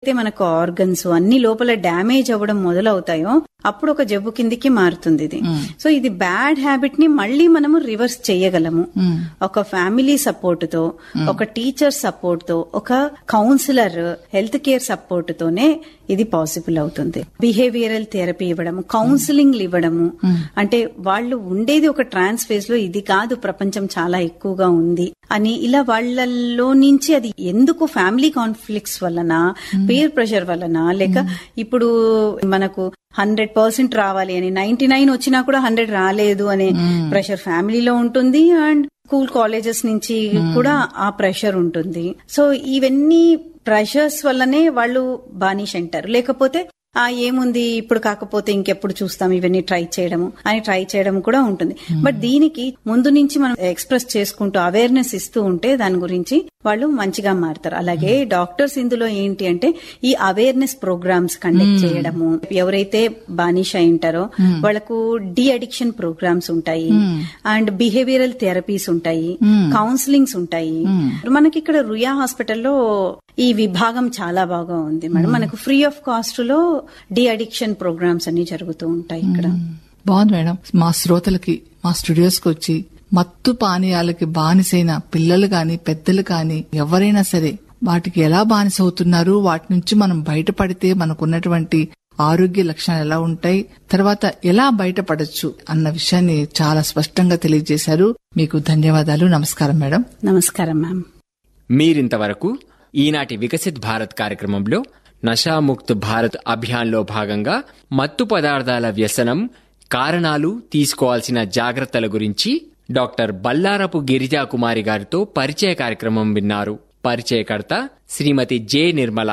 ఎప్పుడైతే మనకు ఆర్గన్స్ అన్ని లోపల డ్యామేజ్ అవ్వడం మొదలవుతాయో అప్పుడు ఒక జబ్బు కిందికి మారుతుంది ఇది సో ఇది బ్యాడ్ హ్యాబిట్ ని మళ్ళీ మనము రివర్స్ చేయగలము ఒక ఫ్యామిలీ సపోర్ట్ తో ఒక టీచర్ సపోర్ట్ తో ఒక కౌన్సిలర్ హెల్త్ కేర్ సపోర్ట్ తోనే ఇది పాసిబుల్ అవుతుంది బిహేవియరల్ థెరపీ ఇవ్వడము కౌన్సిలింగ్ ఇవ్వడము అంటే వాళ్ళు ఉండేది ఒక ట్రాన్స్ ఫేజ్ లో ఇది కాదు ప్రపంచం చాలా ఎక్కువగా ఉంది అని ఇలా వాళ్ళలో నుంచి అది ఎందుకు ఫ్యామిలీ కాన్ఫ్లిక్ట్స్ వలన పేర్ ప్రెషర్ వలన లేక ఇప్పుడు మనకు హండ్రెడ్ పర్సెంట్ రావాలి అని నైన్టీ నైన్ వచ్చినా కూడా హండ్రెడ్ రాలేదు అనే ప్రెషర్ ఫ్యామిలీలో ఉంటుంది అండ్ స్కూల్ కాలేజెస్ నుంచి కూడా ఆ ప్రెషర్ ఉంటుంది సో ఇవన్నీ ప్రెషర్స్ వల్లనే వాళ్ళు బానిష్ అంటారు లేకపోతే ఆ ఏముంది ఇప్పుడు కాకపోతే ఇంకెప్పుడు చూస్తాం ఇవన్నీ ట్రై చేయడము అని ట్రై చేయడం కూడా ఉంటుంది బట్ దీనికి ముందు నుంచి మనం ఎక్స్ప్రెస్ చేసుకుంటూ అవేర్నెస్ ఇస్తూ ఉంటే దాని గురించి వాళ్ళు మంచిగా మారుతారు అలాగే డాక్టర్స్ ఇందులో ఏంటి అంటే ఈ అవేర్నెస్ ప్రోగ్రామ్స్ కండక్ట్ చేయడము ఎవరైతే బానిష అయి ఉంటారో వాళ్ళకు డి అడిక్షన్ ప్రోగ్రామ్స్ ఉంటాయి అండ్ బిహేవియరల్ థెరపీస్ ఉంటాయి కౌన్సిలింగ్స్ ఉంటాయి మనకి ఇక్కడ రుయా హాస్పిటల్లో ఈ విభాగం చాలా బాగా ఉంది మేడం మనకు ఫ్రీ ఆఫ్ కాస్ట్ లో డి అడిక్షన్ ప్రోగ్రామ్స్ అన్ని జరుగుతూ ఉంటాయి ఇక్కడ బాగుంది మేడం మా శ్రోతలకి మా స్టూడియోస్ కి వచ్చి మత్తు పానీయాలకి బానిసైన పిల్లలు గాని పెద్దలు కాని ఎవరైనా సరే వాటికి ఎలా బానిస అవుతున్నారు వాటి నుంచి మనం బయటపడితే మనకున్నటువంటి ఆరోగ్య లక్షణాలు ఎలా ఉంటాయి తర్వాత ఎలా బయటపడొచ్చు అన్న విషయాన్ని చాలా స్పష్టంగా తెలియజేశారు మీకు ధన్యవాదాలు నమస్కారం మేడం నమస్కారం మ్యామ్ మీరింతవరకు ఈనాటి వికసిత్ భారత్ కార్యక్రమంలో నషాముక్త్ భారత్ అభియాన్లో భాగంగా మత్తు పదార్థాల వ్యసనం కారణాలు తీసుకోవాల్సిన జాగ్రత్తల గురించి డాక్టర్ బల్లారపు గిరిజా కుమారి గారితో పరిచయ కార్యక్రమం విన్నారు పరిచయకర్త శ్రీమతి జె నిర్మల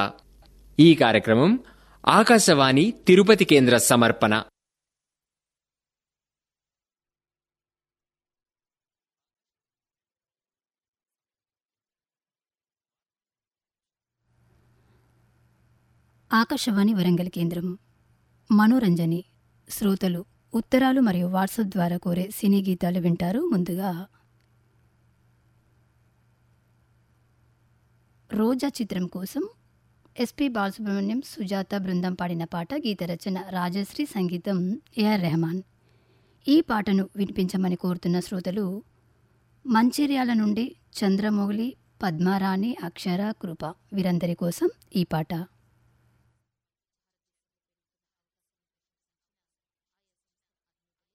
ఈ కార్యక్రమం ఆకాశవాణి తిరుపతి కేంద్ర సమర్పణ ఆకాశవాణి వరంగల్ కేంద్రం మనోరంజని శ్రోతలు ఉత్తరాలు మరియు వాట్సాప్ ద్వారా కోరే సినీ గీతాలు వింటారు ముందుగా రోజా చిత్రం కోసం ఎస్పి బాలసుబ్రహ్మణ్యం సుజాత బృందం పాడిన పాట గీత రచన రాజశ్రీ సంగీతం ఏఆర్ రెహమాన్ ఈ పాటను వినిపించమని కోరుతున్న శ్రోతలు మంచిర్యాల నుండి చంద్రమౌళి పద్మారాణి అక్షర కృప వీరందరి కోసం ఈ పాట